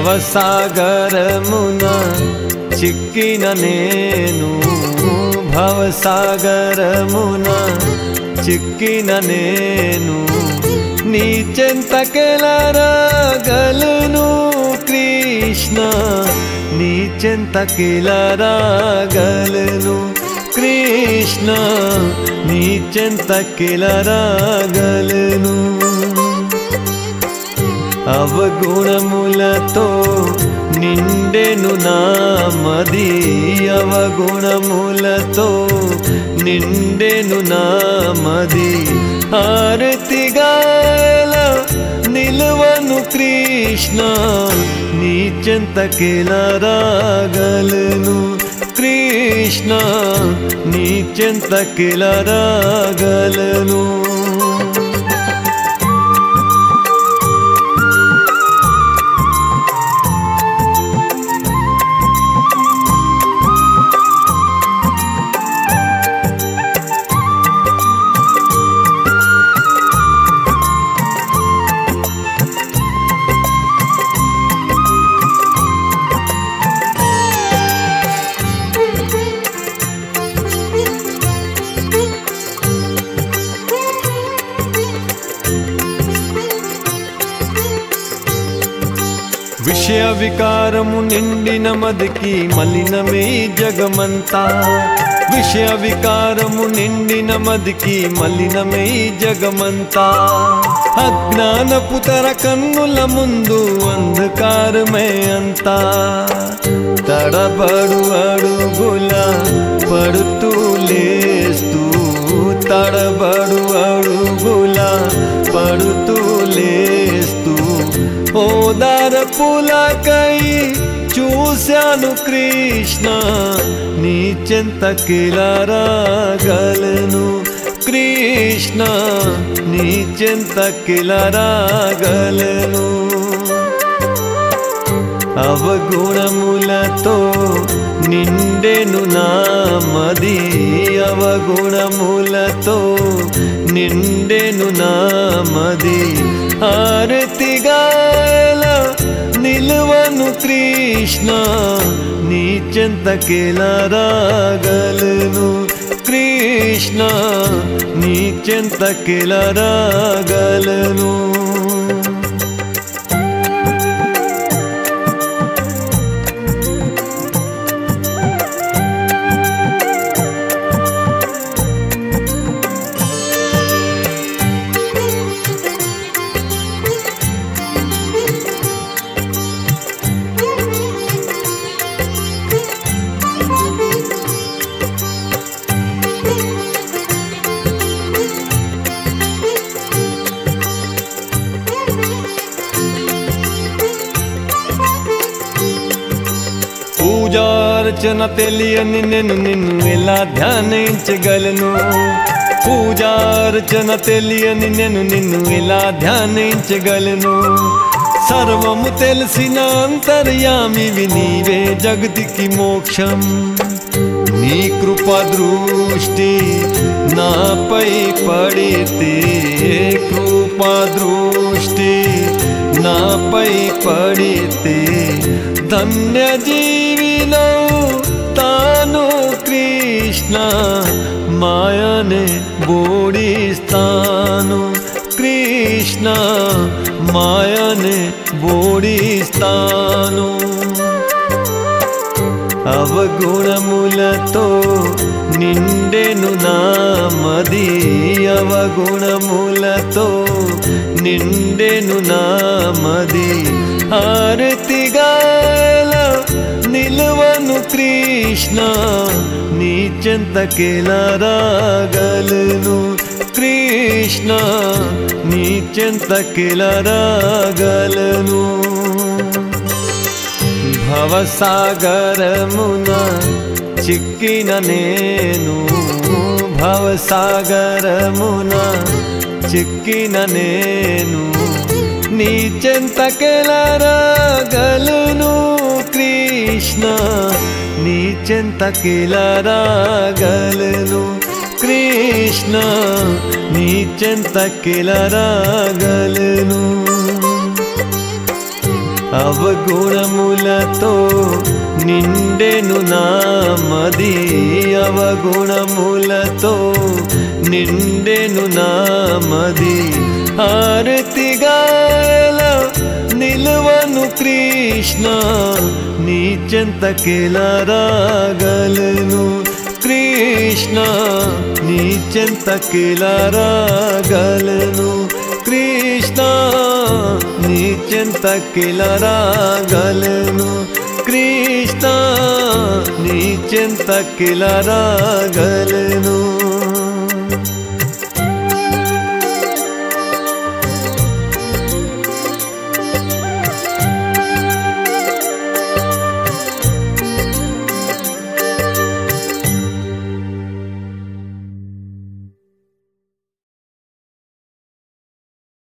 భవసాగరమున చిక్కిన నేను భవసాగరమున చిక్కిన నేను నీ చెంతకెలరాగలను కృష్ణ నీ చెంతకెలరాగలను కృష్ణ నీ చెంతకెలరాగలను అవగుణములతో నిండెను నామది అవగుణములతో నిండెను నామది ఆరతిగాల నిలువను కృష్ణ నీ చెంతకెలరాగలను కృష్ణ నీ చెంతకెలరాగలను విషయ వికారము నిండిన మదికి మలినమే ఈ జగమంతా విషయ వికారము నిండిన మదికి మలినమే ఈ జగమంతా అజ్ఞానపు తర కన్నుల ముందు అంధకారమే అంతా తడబడు అడుగుల పడుతూ లేస్తూ తడబడు అడుగుల పడుతూ లేస్తూ ఓదార పులకై చూశాను కృష్ణ నీ చెంతకిలరాగలను కృష్ణ నీ చెంతకిలరాగలను అవగుణములతో నిండెను నామది అవగుణములతో నిండెను నామది ఆరతిగాల నిలువను కృష్ణ నీ చెంతకెలరాగలను కృష్ణ నీ చెంతకెలరాగలను పూజార్చన తెలియని నేను నిన్ను ఎలా ధ్యానించగలను పూజార్చన తెలియని నేను నిన్ను ఎలా ధ్యానించగలను సర్వము తెలిసిన అంతర్యామివి నీవే జగతికి మోక్షం నీ కృప దృష్టి నాపై పడితే కృప దృష్టి నాపై పడితే ధన్య జీవిలో తాను కృష్ణ మాయనే బోడిస్తాను కృష్ణ మాయనే బోడిస్తాను అవగుణములతో నిండెను నామది అవగుణములతో నిండెను నామది ఆరతిగాల నిలువను కృష్ణ నీ చెంతకెలరాగలను కృష్ణ నీ చెంతకెలరాగలను భవసాగరమున చిక్కిన నేను భవసాగరమున చిక్కిన నేను నీ చెంతకెలరాగలను కృష్ణ నీ చెంతకెలరాగలను కృష్ణ నీ చెంతకెలరాగలను అవగుణములతో నిండెను నామది అవగుణములతో నిండెను నామది హారతిగాల నిలువను కృష్ణ నీ చెంతకెలా రాగలను కృష్ణ నీ చెంతకెలా రాగలను కృష్ణ నీ చెంతకెలా రాగలను కృష్ణ నీ చెంతకెలా రాగలను